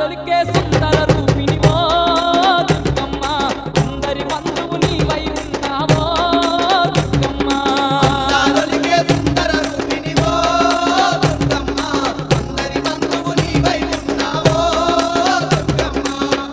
అందాలొలికే సుందర రూపిణివో దుర్గమ్మ అందరి బంధువు నీవై ఉన్నావో దుర్గమ్మ అందాలొలికే సుందర రూపిణివో దుర్గమ్మ అందరి బంధువు నీవై ఉన్నావో దుర్గమ్మ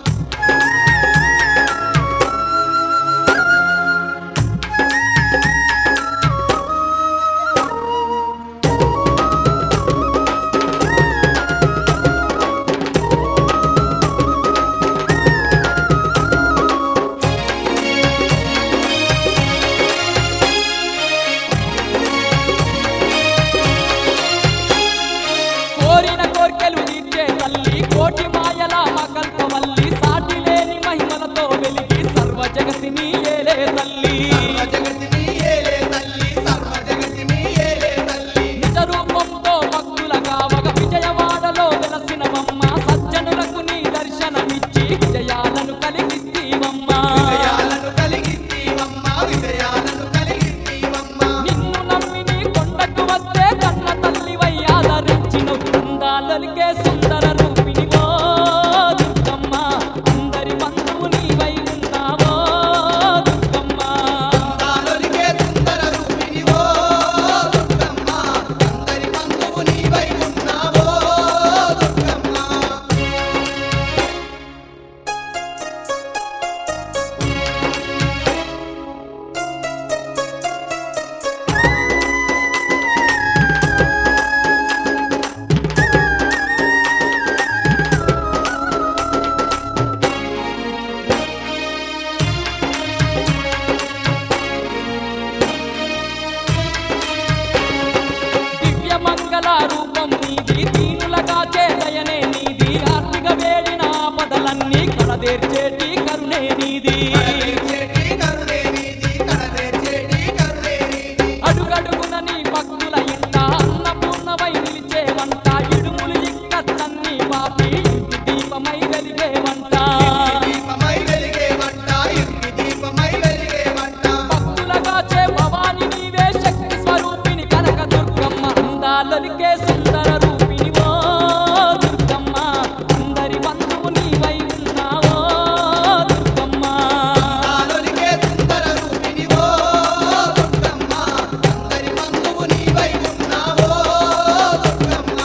కోరిన కోర్కెలు తీర్చే తల్లి కోటి మాయల మకల్పవల్లి సాటి లేని మహిమలతో వెలిగి సర్వ జగతిని ఏలే తల్లి సర్వ జగతిని ఏలే తల్లి సర్వ జగతిని ఏలే తల్లి నిజ రూపంతో భక్తుల కావగ విజయవాడలో వెలసినవమ్మ సజ్జనులకు నీ దర్శనమిచ్చి విజయాలను కలిగిస్తీవమ్మ విజయాలను కలిగిస్తీవమ్మ విజయాలను కలిగిస్తీవమ్మ నిన్ను నమ్మి నీ కొండకు వస్తే కన్న తల్లివై ఆదరించిన అందాలొలికే సుందర రూపిణివో దుర్గమ్మ అందరి బంధువు నీవై ఉన్నావో దుర్గమ్మ అందాలొలికే సుందర రూపిణివో దుర్గమ్మ అందరి బంధువు నీవై ఉన్నావో దుర్గమ్మ దివ్య మంగళ రూపం నీది దీనులగా చేదయనే నీది ఆర్థిక వేడిన ఆపదలన్నీ కడదేర్చేటి కరుణే నీది కడలేచేటి కరుణే నీది కడలేచేటి కరుణే నీది అడుగడుగున నీ భక్తుల ఇంట అన్నపూర్ణమై నిలిచే వంట ఇడుములు ఇక్కత్తన్ని పాపి ఇంటి దీపమై వెలిగే వంట దీపమై వెలిగే వంట ఇంటి దీపమై వెలిగే వంట భక్తులగా చే భవాని నీవే శక్తి స్వరూపిణి కనక దుర్గమ్మ అందాలొలికే సుందర రూపిణివో దుర్గమ్మ అందరి బంధువు నీవై ఉన్నావో దుర్గమ్మ నాలోనికే సుందర రూపిణివో దుర్గమ్మ అందరి బంధువు నీవై ఉన్నావో దుర్గమ్మ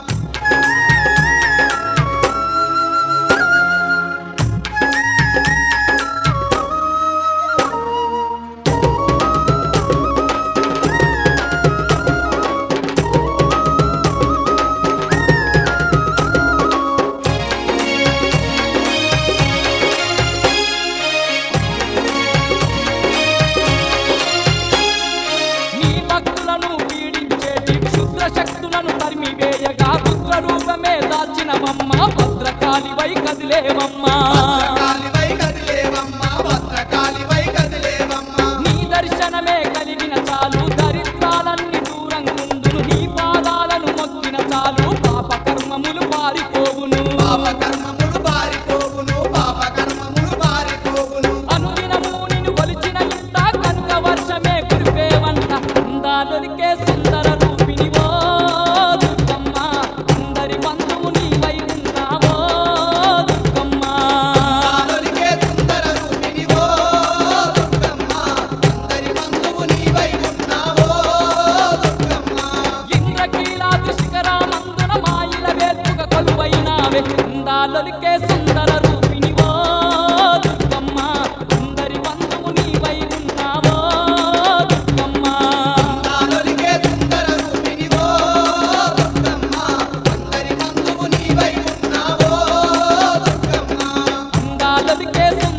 నీ భక్తులను పీడించేటి క్షుద్ర శక్తులను తరిమి వేయగా పుత్ర రూపమే దాల్చినవమ్మ భద్రకాళివై కదిలేవమ్మ భద్రకాళివై కదిలేవమ్మ భద్రకాళివై కదిలేవమ్మ నీ దర్శనమే కలిగిన చాలు దరిద్రాలన్నీ దూరం ముందును నీ పాదాలను మొక్కిన చాలు పాప కర్మములు పారిపోవును పాప కర్మములు బారిపోవును పాప కర్మములు బారిపోవును అనుదినము నిన్ను కొలిచిన ఇంత కనుక వర్షమే కురిపేవంట అందాలొలికే సుందర రూపిణివో దుర్గమ్మ అందరి బంధువు నీవై ఉన్నావో దుర్గమ్మ నాలోనికే సుందర రూపిణివో దుర్గమ్మ అందరి బంధువు నీవై ఉన్నావో దుర్గమ్మ ఇంద్రకీలాద్రి శిఖరామందున మాయిల వేల్పుగ కొలువైనావే అందాలొలికే సుందర రూపిణివో దుర్గమ్మ అందరి బంధువు నీవై ఉన్నావో దుర్గమ్మ నాలోనికే సుందర రూపిణివో దుర్గమ్మ అందరి బంధువు నీవై ఉన్నావో దుర్గమ్మ అందాలొలికే